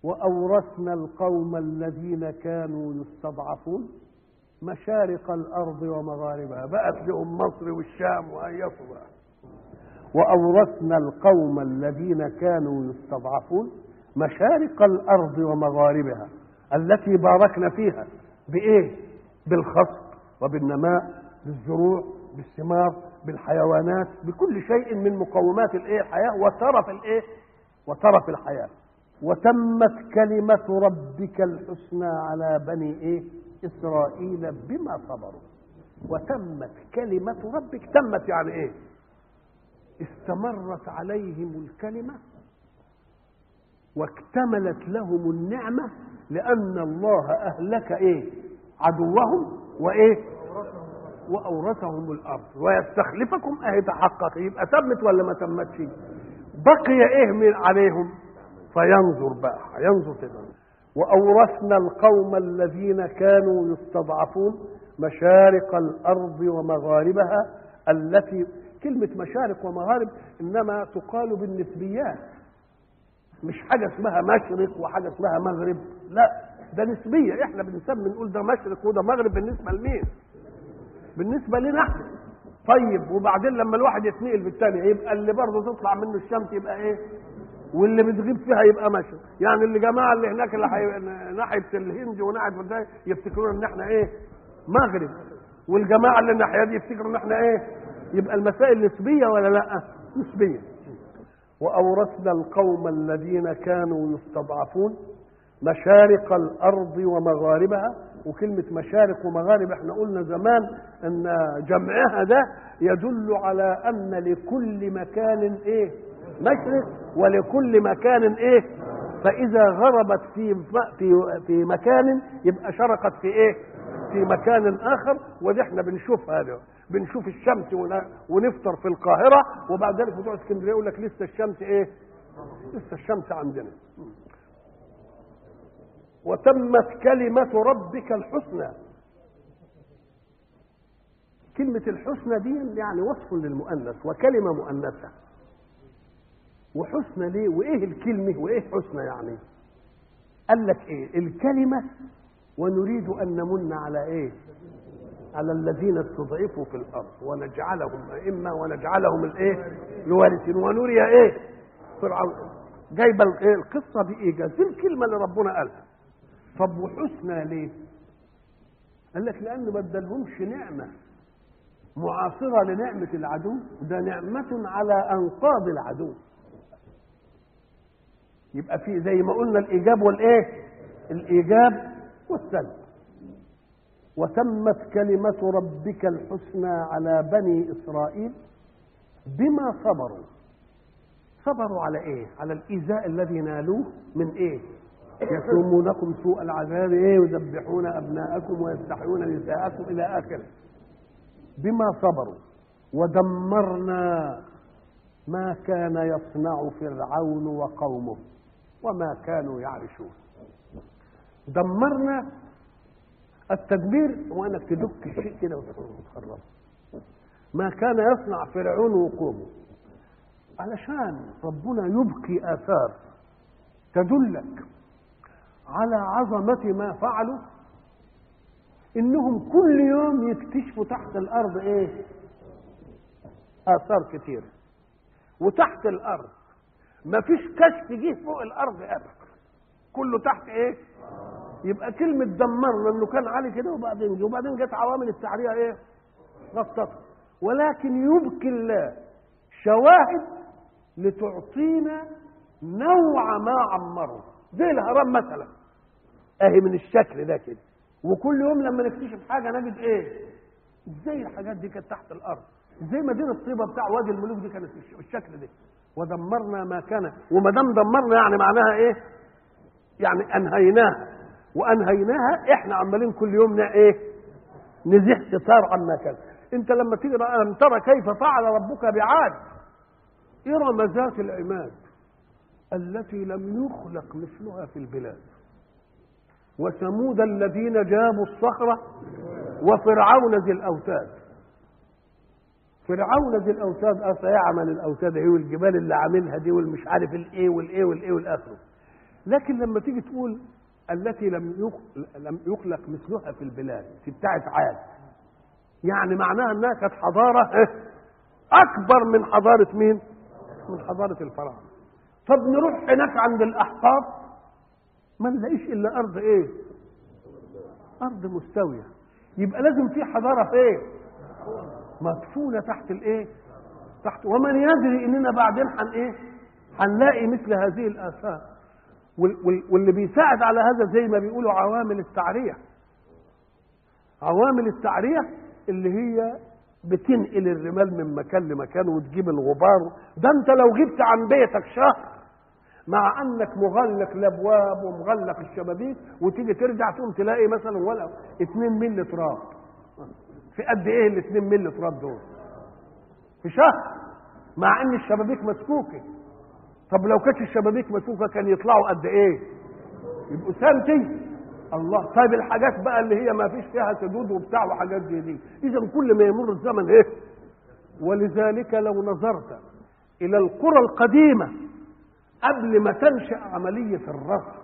وأورثنا القوم الذين كانوا يستضعفون مشارق الأرض ومغاربها بقت لهم مصر والشام وأيصوا بقى وأورثنا القوم الذين كانوا يستضعفون مشارق الأرض ومغاربها التي باركنا فيها بإيه؟ بالخصب وبالنماء بالزروع بالثمار بالحيوانات بكل شيء من مقومات الايه الحياه وترف الايه وترف الحياه وتمت كلمة ربك الحسنى على بني ايه اسرائيل بما صبروا وتمت كلمة ربك تمت يعني ايه استمرت عليهم الكلمة واكتملت لهم النعمة لأن الله أهلك ايه عدوهم وايه واورثهم الارض ويستخلفكم اهي تحقق يبقى تمت ولا ما تمتش بقي ايه من عليهم فينظر بقى ينظر كده واورثنا القوم الذين كانوا يستضعفون مشارق الارض ومغاربها التي كلمه مشارق ومغارب انما تقال بالنسبيات مش حاجه اسمها مشرق وحاجه اسمها مغرب لا ده نسبيه احنا بنسمي نقول ده مشرق وده مغرب بالنسبه لمين بالنسبه لنا احنا طيب وبعدين لما الواحد يتنقل بالثاني يبقى اللي برضه تطلع منه الشمس يبقى ايه واللي بتغيب فيها يبقى مشرق يعني اللي جماعه اللي هناك اللي حي... ناحيه الهند وناحيه البلدان يفتكرون ان احنا ايه مغرب والجماعه اللي الناحيه دي يفتكروا ان احنا ايه يبقى المسائل نسبيه ولا لا نسبيه واورثنا القوم الذين كانوا يستضعفون مشارق الارض ومغاربها وكلمة مشارق ومغارب احنا قلنا زمان ان جمعها ده يدل على ان لكل مكان ايه مشرق ولكل مكان ايه فاذا غربت في في في مكان يبقى شرقت في ايه في مكان اخر ودي احنا بنشوف هذا بنشوف الشمس ونفطر في القاهره وبعد ذلك بتوع اسكندريه يقول لك لسه الشمس ايه لسه الشمس عندنا وتمت كلمة ربك الحسنى كلمة الحسنى دي يعني وصف للمؤنث وكلمة مؤنثة وحسنى ليه وإيه الكلمة وإيه حسنى يعني قال لك إيه الكلمة ونريد أن نمن على إيه على الذين استضعفوا في الأرض ونجعلهم أئمة ونجعلهم الإيه الوارثين ونري إيه فرعون جايبة القصة بإيجاز دي الكلمة اللي ربنا قالها طب وحسنى ليه؟ قال لك لأنه ما ادالهمش نعمة معاصرة لنعمة العدو ده نعمة على أنقاض العدو يبقى في زي ما قلنا الإيجاب والإيه؟ الإيجاب والسلب وتمت كلمة ربك الحسنى على بني إسرائيل بما صبروا صبروا على إيه؟ على الإيذاء الذي نالوه من إيه؟ يسومونكم سوء العذاب ايه يذبحون ابناءكم ويستحيون نساءكم الى اخره بما صبروا ودمرنا ما كان يصنع فرعون وقومه وما كانوا يعرشون دمرنا التدمير هو انك تدك الشيء كده وتخربه ما كان يصنع فرعون وقومه علشان ربنا يبقي اثار تدلك على عظمة ما فعلوا انهم كل يوم يكتشفوا تحت الارض ايه اثار كتير وتحت الارض ما فيش كشف جه فوق الارض ابدا كله تحت ايه يبقى كلمة دمرنا انه كان عالي كده وبعدين جه وبعدين جت عوامل التعرية ايه غطته ولكن يبكي الله شواهد لتعطينا نوع ما عمره زي الهرم مثلا اهي من الشكل ده كده وكل يوم لما نكتشف حاجه نجد ايه ازاي الحاجات دي كانت تحت الارض ازاي مدينه طيبه بتاع وادي الملوك دي كانت بالشكل ده ودمرنا ما كان وما دام دمرنا يعني معناها ايه يعني انهيناها وانهيناها احنا عمالين كل يوم ايه نزيح ستار عما كان انت لما تيجي لم ترى كيف فعل ربك بعاد ارم ذات العماد التي لم يخلق مثلها في البلاد وثمود الذين جابوا الصخرة وفرعون ذي الأوتاد فرعون ذي الأوتاد أفيعمل الأوتاد إيه والجبال اللي عاملها دي والمش عارف الإيه والإيه والإيه والآخره لكن لما تيجي تقول التي لم يخ- لم يخلق مثلها في البلاد في بتاعه عاد يعني معناها انها كانت حضاره إيه؟ اكبر من حضاره مين من حضاره الفراعنه طب نروح هناك عند الاحقاف ما نلاقيش الا ارض ايه ارض مستويه يبقى لازم في حضاره ايه مدفونه تحت الايه تحت ومن يدري اننا بعدين هن ايه هنلاقي مثل هذه الاثار وال- وال- واللي بيساعد على هذا زي ما بيقولوا عوامل التعريه عوامل التعريه اللي هي بتنقل الرمال من مكان لمكان وتجيب الغبار ده انت لو غبت عن بيتك شهر مع انك مغلق الابواب ومغلق الشبابيك وتيجي ترجع تقوم تلاقي مثلا ولا 2 مللي تراب في قد ايه ال 2 مللي تراب دول في شهر مع ان الشبابيك مسكوكه طب لو كانت الشبابيك مسكوكه كان يطلعوا قد ايه يبقوا سنتي الله طيب الحاجات بقى اللي هي ما فيش فيها سدود وبتاع وحاجات زي دي اذا كل ما يمر الزمن ايه ولذلك لو نظرت الى القرى القديمه قبل ما تنشا عمليه الرص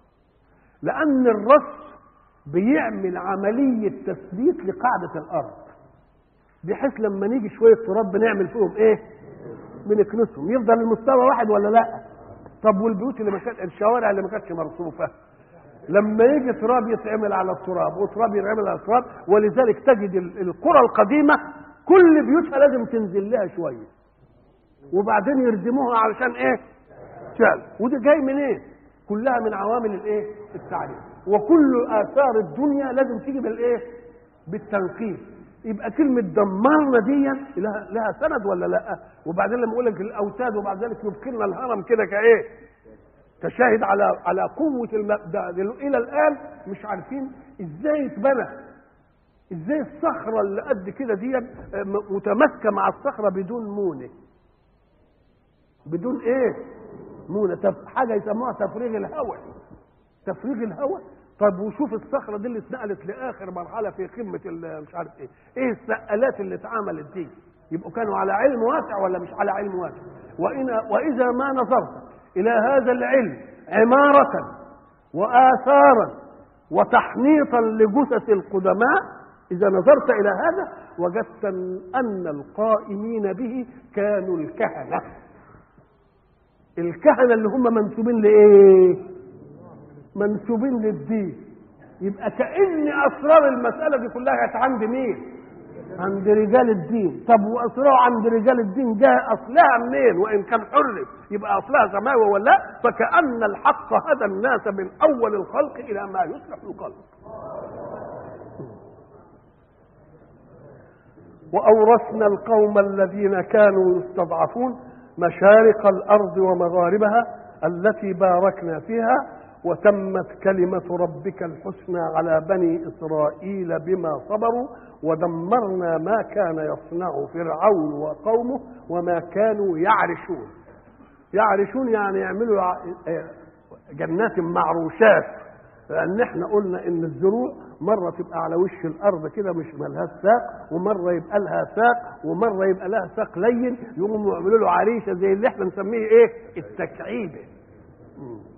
لان الرص بيعمل عمليه تثبيت لقاعده الارض بحيث لما نيجي شويه تراب بنعمل فيهم ايه بنكنسهم يفضل المستوى واحد ولا لا طب والبيوت اللي ما كانت الشوارع اللي ما كانتش مرصوفه لما يجي تراب يتعمل على التراب وتراب يتعمل على التراب ولذلك تجد ال- القرى القديمه كل بيوتها لازم تنزل لها شويه وبعدين يردموها علشان ايه شال وده جاي من ايه كلها من عوامل الايه التعريف وكل اثار الدنيا لازم تيجي بالايه بالتنقيب يبقى كلمة دمرنا دي لها, لها سند ولا لا؟ وبعدين لما يقول لك الأوتاد وبعد ذلك يبقلنا الهرم كده كإيه؟ تشاهد على على قوة الم... ده ده إلى الآن مش عارفين إزاي اتبنى إزاي الصخرة اللي قد كده دي متماسكة مع الصخرة بدون مونة بدون إيه؟ مونة تف... حاجة يسموها تفريغ الهواء تفريغ الهواء طب وشوف الصخرة دي اللي اتنقلت لآخر مرحلة في قمة ال- مش عارف إيه إيه السقالات اللي اتعملت دي يبقوا كانوا على علم واسع ولا مش على علم واسع وإن وإذا ما نظرت إلى هذا العلم عمارة وآثارا وتحنيطا لجثث القدماء إذا نظرت إلى هذا وجدت أن القائمين به كانوا الكهنة الكهنة اللي هم منسوبين لإيه؟ منسوبين للدين يبقى كأن أسرار المسألة دي كلها كانت عند مين؟ عند رجال الدين طب واسرار عند رجال الدين جاء اصلها منين وان كان حر يبقى اصلها سماوي ولا لا فكان الحق هدى الناس من اول الخلق الى ما يصلح الخلق واورثنا القوم الذين كانوا يستضعفون مشارق الارض ومغاربها التي باركنا فيها وتمت كلمة ربك الحسنى على بني إسرائيل بما صبروا ودمرنا ما كان يصنع فرعون وقومه وما كانوا يعرشون يعرشون يعني يعملوا ع- جنات معروشات لأن احنا قلنا إن الزروع مرة تبقى على وش الأرض كده مش ملهاش ساق ومرة يبقى لها ساق ومرة يبقى لها ساق لين يقوموا يعملوا له عريشة زي اللي احنا نسميه إيه؟ التكعيبة. مم.